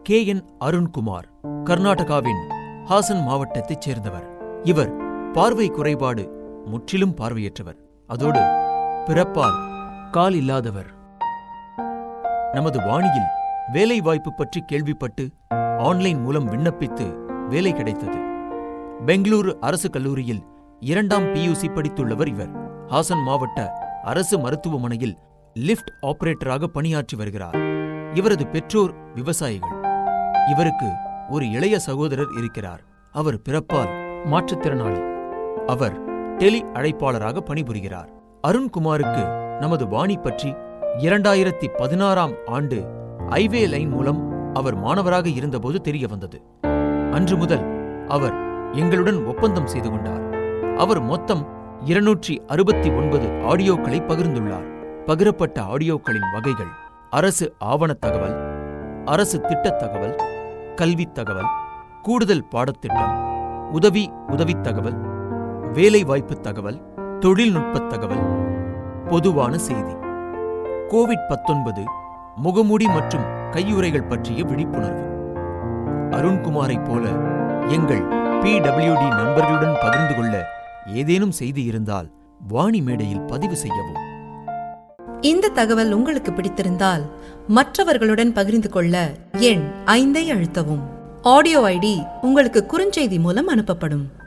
K N Arunkumar கர்நாடகாவின் ஹாசன் மாவட்டத்தைச் சேர்ந்தவர் இவர் பார்வை குறைபாடு முற்றிலும் பார்வையற்றவர் அதோடு பிறப்பால் கால் இல்லாதவர் நமது வாணியில் வேலை வாய்ப்பு பற்றி கேள்விப்பட்டு ஆன்லைன் மூலம் விண்ணப்பித்து வேலை கிடைத்தது பெங்களூரு அரசு கல்லூரியில் இரண்டாம் பியூசி படித்துள்ளவர் இவர் ஹாசன் மாவட்ட அரசு மருத்துவமனையில் லிஃப்ட் ஆபரேட்டராக பணியாற்றி வருகிறார் இவரது பெற்றோர் விவசாயிகள் இவருக்கு ஒரு இளைய சகோதரர் இருக்கிறார் அவர் பிறப்பால் மாற்றுத்திறனாளி அவர் டெலி அழைப்பாளராக பணிபுரிகிறார் அருண்குமாருக்கு நமது வாணி பற்றி இரண்டாயிரத்தி பதினாறாம் ஆண்டு ஐவே லைன் மூலம் அவர் மாணவராக இருந்தபோது தெரிய வந்தது அன்று முதல் அவர் எங்களுடன் ஒப்பந்தம் செய்து கொண்டார் அவர் மொத்தம் இருநூற்றி அறுபத்தி ஒன்பது ஆடியோக்களை பகிர்ந்துள்ளார் பகிரப்பட்ட ஆடியோக்களின் வகைகள் அரசு ஆவணத் தகவல் அரசு திட்டத் தகவல் கல்வித் தகவல் கூடுதல் பாடத்திட்டம் உதவி உதவித் தகவல் வேலைவாய்ப்புத் தகவல் தொழில்நுட்பத் தகவல் பொதுவான செய்தி கோவிட் பத்தொன்பது முகமூடி மற்றும் கையுறைகள் பற்றிய விழிப்புணர்வு அருண்குமாரைப் போல எங்கள் பிடபிள்யூடி நண்பர்களுடன் பகிர்ந்து கொள்ள ஏதேனும் செய்தி இருந்தால் வாணி மேடையில் பதிவு செய்யவும் இந்த தகவல் உங்களுக்கு பிடித்திருந்தால் மற்றவர்களுடன் பகிர்ந்து கொள்ள எண் ஐந்தை அழுத்தவும் ஆடியோ ஐடி உங்களுக்கு குறுஞ்செய்தி மூலம் அனுப்பப்படும்